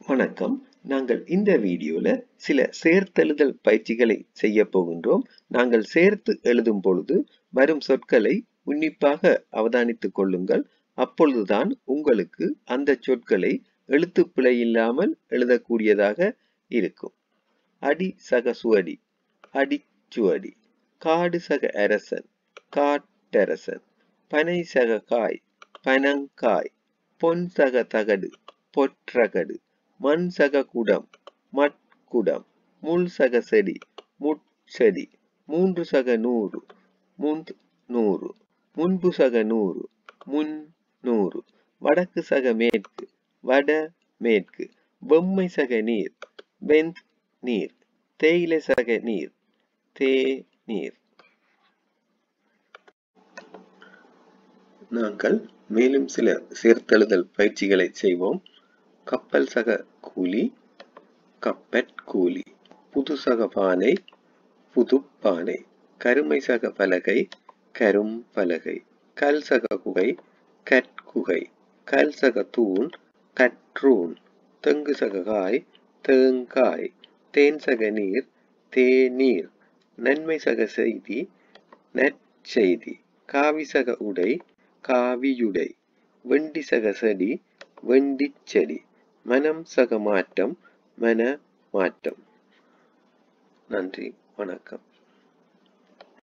வணக்கம் நாங்கள் இந்த வீடியோல சில சேர்த்தெழுதல் பயிற்சிகளை செய்ய போகின்றோம் நாங்கள் சேர்த்து எழுதும் பொழுது வரும் சொற்களை உன்னிப்பாக அவதானித்துக் கொள்ளுங்கள் அப்பொழுதுதான் உங்களுக்கு அந்த சொற்களை எழுத்து பிழை இல்லாமல் எழுதக்கூடியதாக இருக்கும் அடி சக சுவடி அடிச்சுவடி காடு சக அரசன் காட்டரசன் பனை சக காய் பனங்காய் பொன் சக தகடு பொற்றகடு மண் சக குடம் மட்குடம் முள் சக செடி முட்செடி மூன்று சக நூறு முன் நூறு முன்பு சக நூறு முன் நூறு வடக்கு சக மேற்கு வட மேற்கு பொம்மை சக நீர் வெந்த் நீர் தேயிலை சக நீர் தே நீர் நாங்கள் மேலும் சில சேர்த்தெழுதல் பயிற்சிகளை செய்வோம் கப்பல் சக கூலி கப்பட் கூலி புது சக பானை புது பானை கருமை சக பலகை கரும் பலகை கல் சக குகை கற்குகை கல் சக தூண் கற்றூன் தெங்கு சக காய் தேங்காய் தேன் சக நீர் தேநீர் நன்மை சக செய்தி நற்செய்தி காவி சக உடை காவியுடை வெண்டி சக செடி வெண்டிச் செடி மனம் சக மாற்றம் மன மாற்றம் நன்றி வணக்கம்